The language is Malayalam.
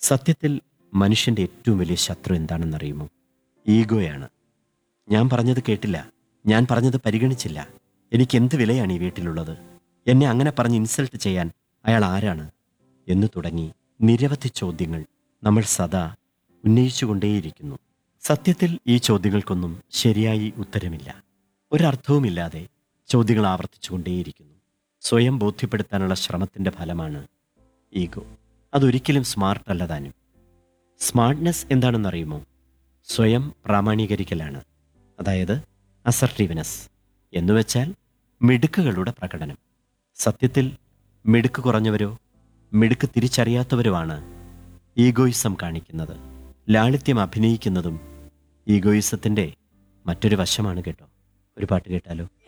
സത്യത്തിൽ മനുഷ്യന്റെ ഏറ്റവും വലിയ ശത്രു എന്താണെന്നറിയുമോ ഈഗോയാണ് ഞാൻ പറഞ്ഞത് കേട്ടില്ല ഞാൻ പറഞ്ഞത് പരിഗണിച്ചില്ല എനിക്ക് എന്ത് വിലയാണ് ഈ വീട്ടിലുള്ളത് എന്നെ അങ്ങനെ പറഞ്ഞ് ഇൻസൾട്ട് ചെയ്യാൻ അയാൾ ആരാണ് എന്ന് തുടങ്ങി നിരവധി ചോദ്യങ്ങൾ നമ്മൾ സദാ ഉന്നയിച്ചുകൊണ്ടേയിരിക്കുന്നു സത്യത്തിൽ ഈ ചോദ്യങ്ങൾക്കൊന്നും ശരിയായി ഉത്തരമില്ല ഒരർത്ഥവുമില്ലാതെ ചോദ്യങ്ങൾ ആവർത്തിച്ചുകൊണ്ടേയിരിക്കുന്നു സ്വയം ബോധ്യപ്പെടുത്താനുള്ള ശ്രമത്തിന്റെ ഫലമാണ് ഈഗോ അതൊരിക്കലും സ്മാർട്ട് അല്ല താനും സ്മാർട്ട്നെസ് എന്താണെന്നറിയുമോ സ്വയം പ്രാമാണീകരിക്കലാണ് അതായത് അസർട്ടീവ്നെസ് എന്നുവെച്ചാൽ മിടുക്കുകളുടെ പ്രകടനം സത്യത്തിൽ മിടുക്ക് കുറഞ്ഞവരോ മിടുക്ക് തിരിച്ചറിയാത്തവരുമാണ് ഈഗോയിസം കാണിക്കുന്നത് ലാളിത്യം അഭിനയിക്കുന്നതും ഈഗോയിസത്തിൻ്റെ മറ്റൊരു വശമാണ് കേട്ടോ ഒരു പാട്ട് കേട്ടാലോ